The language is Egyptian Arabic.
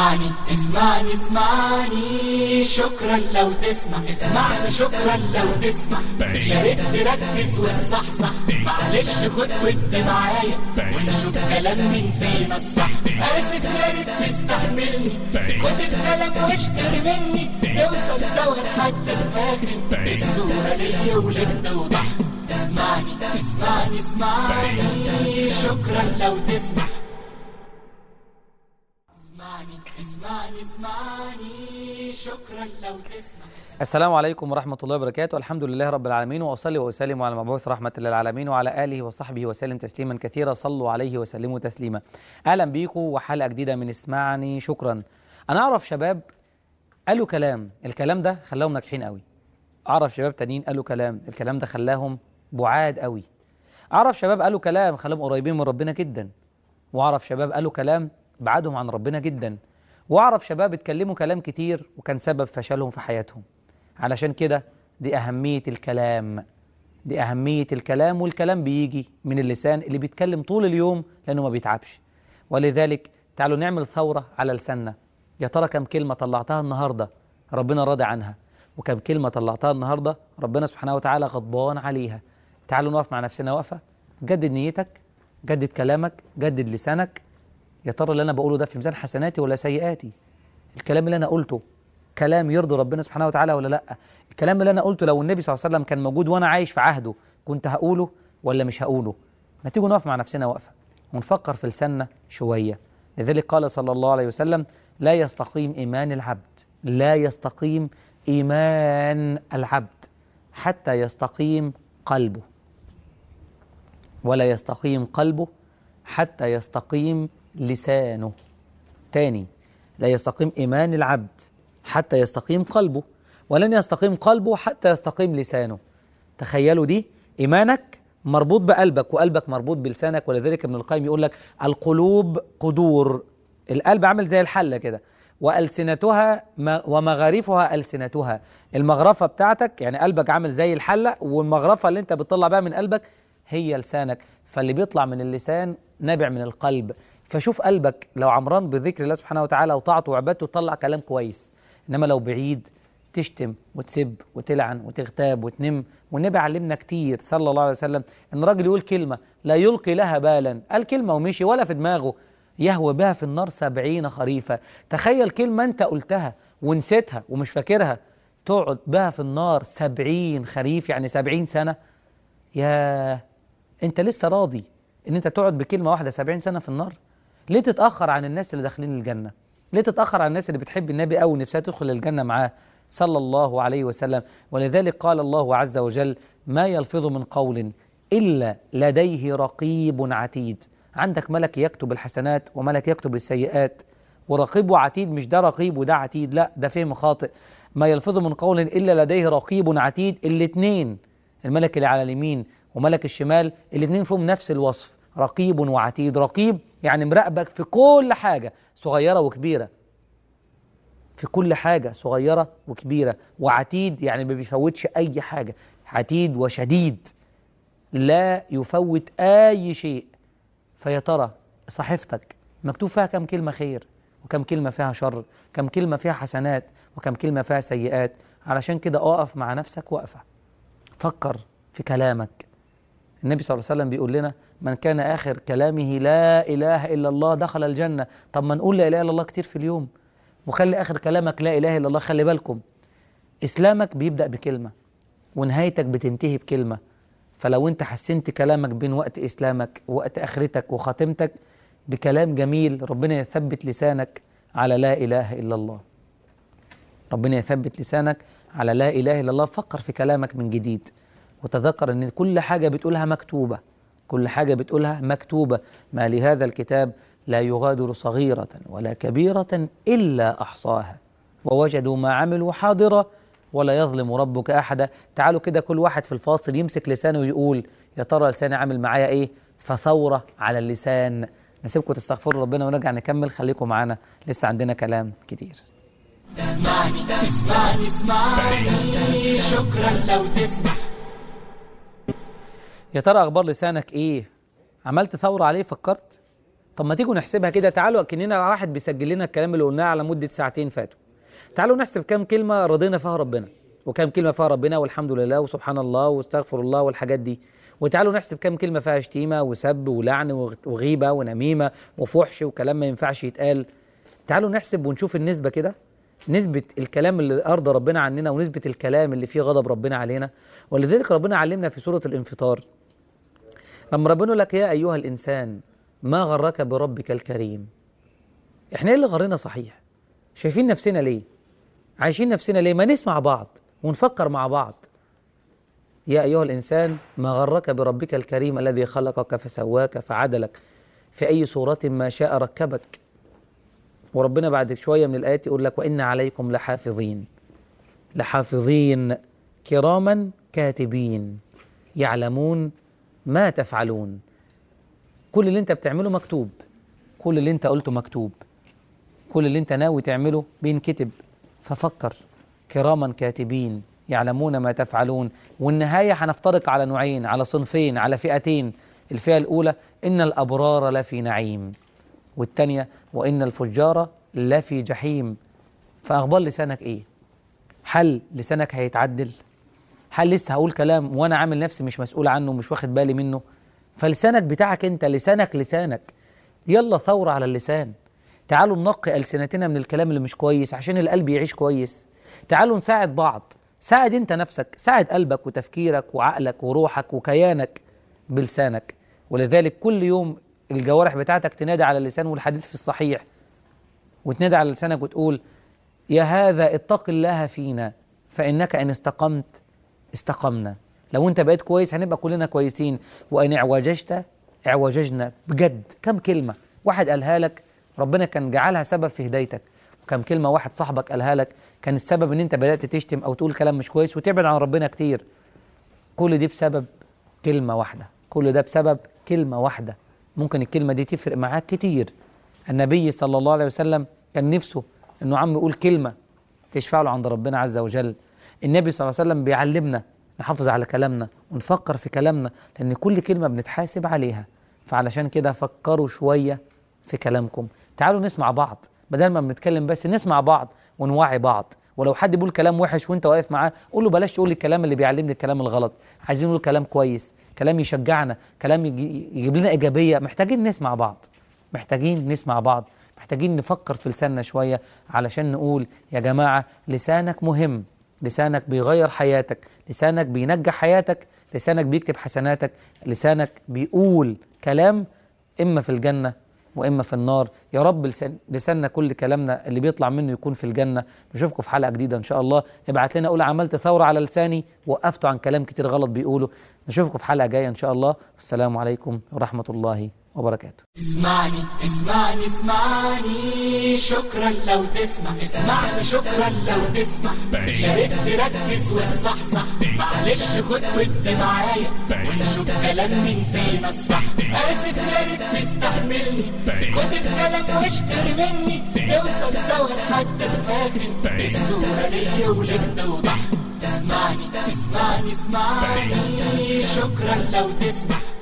اسمعني اسمعني اسمعني شكرا لو تسمع اسمعني شكرا لو تسمع يا ريت تركز وتصحصح معلش خد ودي معايا ونشوف كلام مين فينا الصح اسف يا ريت تستحملني خد الكلام واشتري مني نوصل سوا لحد الاخر الصورة ليا ولك توضح اسمعني اسمعني اسمعني شكرا لو تسمع اسمعني اسمعني اسمعني شكرا لو تسمع السلام عليكم ورحمة الله وبركاته الحمد لله رب العالمين وأصلي وأسلم على المبعوث رحمة للعالمين وعلى آله وصحبه وسلم تسليما كثيرا صلوا عليه وسلموا تسليما أهلا بيكم وحلقة جديدة من اسمعني شكرا أنا أعرف شباب قالوا كلام الكلام ده خلاهم ناجحين قوي أعرف شباب تانيين قالوا كلام الكلام ده خلاهم بعاد قوي أعرف شباب قالوا كلام خلاهم قريبين من ربنا جدا وأعرف شباب قالوا كلام بعدهم عن ربنا جدا وأعرف شباب اتكلموا كلام كتير وكان سبب فشلهم في حياتهم علشان كده دي أهمية الكلام دي أهمية الكلام والكلام بيجي من اللسان اللي بيتكلم طول اليوم لأنه ما بيتعبش ولذلك تعالوا نعمل ثورة على لساننا يا ترى كم كلمة طلعتها النهاردة ربنا راضي عنها وكم كلمة طلعتها النهاردة ربنا سبحانه وتعالى غضبان عليها تعالوا نقف مع نفسنا وقفة جدد نيتك جدد كلامك جدد لسانك يا ترى اللي أنا بقوله ده في ميزان حسناتي ولا سيئاتي الكلام اللي أنا قلته كلام يرضي ربنا سبحانه وتعالى ولا لا الكلام اللي انا قلته لو النبي صلى الله عليه وسلم كان موجود وانا عايش في عهده كنت هقوله ولا مش هقوله ما تيجوا نقف مع نفسنا وقفه ونفكر في لساننا شويه لذلك قال صلى الله عليه وسلم لا يستقيم ايمان العبد لا يستقيم ايمان العبد حتى يستقيم قلبه ولا يستقيم قلبه حتى يستقيم لسانه تاني لا يستقيم ايمان العبد حتى يستقيم قلبه ولن يستقيم قلبه حتى يستقيم لسانه تخيلوا دي إيمانك مربوط بقلبك وقلبك مربوط بلسانك ولذلك ابن القيم يقول لك القلوب قدور القلب عامل زي الحلة كده وألسنتها ومغارفها ألسنتها المغرفة بتاعتك يعني قلبك عامل زي الحلة والمغرفة اللي انت بتطلع بها من قلبك هي لسانك فاللي بيطلع من اللسان نابع من القلب فشوف قلبك لو عمران بذكر الله سبحانه وتعالى وطاعته وعبادته تطلع كلام كويس انما لو بعيد تشتم وتسب وتلعن وتغتاب وتنم والنبي علمنا كتير صلى الله عليه وسلم ان راجل يقول كلمه لا يلقي لها بالا قال كلمه ومشي ولا في دماغه يهوى بها في النار سبعين خريفه تخيل كلمه انت قلتها ونسيتها ومش فاكرها تقعد بها في النار سبعين خريف يعني سبعين سنه يا انت لسه راضي ان انت تقعد بكلمه واحده سبعين سنه في النار ليه تتاخر عن الناس اللي داخلين الجنه ليه تتأخر عن الناس اللي بتحب النبي أو نفسها تدخل الجنة معاه صلى الله عليه وسلم ولذلك قال الله عز وجل ما يلفظ من قول إلا لديه رقيب عتيد عندك ملك يكتب الحسنات وملك يكتب السيئات ورقيب وعتيد مش ده رقيب وده عتيد لا ده فهم خاطئ ما يلفظ من قول إلا لديه رقيب عتيد الاثنين الملك اللي على اليمين وملك الشمال الاثنين فيهم نفس الوصف رقيب وعتيد رقيب يعني مراقبك في كل حاجة صغيرة وكبيرة في كل حاجة صغيرة وكبيرة وعتيد يعني ما بيفوتش أي حاجة عتيد وشديد لا يفوت أي شيء فيا ترى صحيفتك مكتوب فيها كم كلمة خير وكم كلمة فيها شر كم كلمة فيها حسنات وكم كلمة فيها سيئات علشان كده أقف مع نفسك وقفة فكر في كلامك النبي صلى الله عليه وسلم بيقول لنا من كان آخر كلامه لا إله إلا الله دخل الجنة طب ما نقول لا إله إلا الله كتير في اليوم وخلي آخر كلامك لا إله إلا الله خلي بالكم إسلامك بيبدأ بكلمة ونهايتك بتنتهي بكلمة فلو أنت حسنت كلامك بين وقت إسلامك ووقت آخرتك وخاتمتك بكلام جميل ربنا يثبت لسانك على لا إله إلا الله ربنا يثبت لسانك على لا إله إلا الله فكر في كلامك من جديد وتذكر أن كل حاجة بتقولها مكتوبة كل حاجة بتقولها مكتوبة ما لهذا الكتاب لا يغادر صغيرة ولا كبيرة إلا أحصاها ووجدوا ما عملوا حاضرة ولا يظلم ربك أحدا تعالوا كده كل واحد في الفاصل يمسك لسانه ويقول يا ترى لساني عامل معايا إيه فثورة على اللسان نسيبكم تستغفروا ربنا ونرجع نكمل خليكم معانا لسه عندنا كلام كتير اسمعني اسمعني اسمعني شكرا لو تسمع يا ترى اخبار لسانك ايه عملت ثوره عليه فكرت طب ما تيجوا نحسبها كده تعالوا كأننا واحد بيسجل لنا الكلام اللي قلناه على مدة ساعتين فاتوا تعالوا نحسب كام كلمة رضينا فيها ربنا وكام كلمة فيها ربنا والحمد لله وسبحان الله واستغفر الله والحاجات دي وتعالوا نحسب كام كلمة فيها شتيمة وسب ولعن وغيبة ونميمة وفحش وكلام ما ينفعش يتقال تعالوا نحسب ونشوف النسبة كده نسبة الكلام اللي أرضى ربنا عننا ونسبة الكلام اللي فيه غضب ربنا علينا ولذلك ربنا علمنا في سورة الانفطار لما ربنا يقول لك يا أيها الإنسان ما غرك بربك الكريم احنا ايه اللي غرنا صحيح شايفين نفسنا ليه عايشين نفسنا ليه ما نسمع بعض ونفكر مع بعض يا أيها الإنسان ما غرك بربك الكريم الذي خلقك فسواك فعدلك في أي صورة ما شاء ركبك وربنا بعد شوية من الآيات يقول لك وإن عليكم لحافظين لحافظين كراما كاتبين يعلمون ما تفعلون كل اللي انت بتعمله مكتوب كل اللي انت قلته مكتوب كل اللي انت ناوي تعمله بينكتب ففكر كراما كاتبين يعلمون ما تفعلون والنهاية هنفترق على نوعين على صنفين على فئتين الفئة الأولى إن الأبرار لفي نعيم والتانية وإن الفجار لفي جحيم فأخبار لسانك إيه هل لسانك هيتعدل هل لسه هقول كلام وأنا عامل نفسي مش مسؤول عنه مش واخد بالي منه فلسانك بتاعك أنت لسانك لسانك يلا ثورة على اللسان تعالوا ننقي ألسنتنا من الكلام اللي مش كويس عشان القلب يعيش كويس تعالوا نساعد بعض ساعد انت نفسك ساعد قلبك وتفكيرك وعقلك وروحك وكيانك بلسانك ولذلك كل يوم الجوارح بتاعتك تنادي على اللسان والحديث في الصحيح وتنادي على لسانك وتقول يا هذا اتق الله فينا فإنك إن استقمت استقمنا لو انت بقيت كويس هنبقى كلنا كويسين وإن اعوججت اعوججنا بجد كم كلمة واحد قالها لك ربنا كان جعلها سبب في هدايتك وكم كلمة واحد صاحبك قالها لك كان السبب ان انت بدأت تشتم او تقول كلام مش كويس وتبعد عن ربنا كتير كل دي بسبب كلمة واحدة كل ده بسبب كلمة واحدة ممكن الكلمة دي تفرق معاك كتير النبي صلى الله عليه وسلم كان نفسه انه عم يقول كلمة تشفع له عند ربنا عز وجل النبي صلى الله عليه وسلم بيعلمنا نحافظ على كلامنا ونفكر في كلامنا لأن كل كلمة بنتحاسب عليها فعلشان كده فكروا شوية في كلامكم تعالوا نسمع بعض بدل ما بنتكلم بس نسمع بعض ونوعي بعض ولو حد بيقول كلام وحش وانت واقف معاه قول له بلاش تقول الكلام اللي بيعلمني الكلام الغلط عايزين نقول كلام كويس كلام يشجعنا كلام يجيب لنا ايجابيه محتاجين نسمع بعض محتاجين نسمع بعض محتاجين نفكر في لساننا شويه علشان نقول يا جماعه لسانك مهم لسانك بيغير حياتك لسانك بينجح حياتك لسانك بيكتب حسناتك لسانك بيقول كلام اما في الجنه واما في النار يا رب لسان لساننا كل كلامنا اللي بيطلع منه يكون في الجنه نشوفكم في حلقه جديده ان شاء الله ابعت لنا قول عملت ثوره على لساني وقفت عن كلام كتير غلط بيقوله نشوفكم في حلقه جايه ان شاء الله والسلام عليكم ورحمه الله وبركاته اسمعني اسمعني اسمعني شكرا لو تسمع اسمعني شكرا لو تسمع يا ريت تركز وتصحصح معلش خد ودي معايا ونشوف كلام مين فينا الصح اسف يا ريت تستحملني خد الكلام واشتري مني نوصل سوا لحد الاخر الصوره ليا ولك توضح اسمعني اسمعني اسمعني شكرا لو تسمع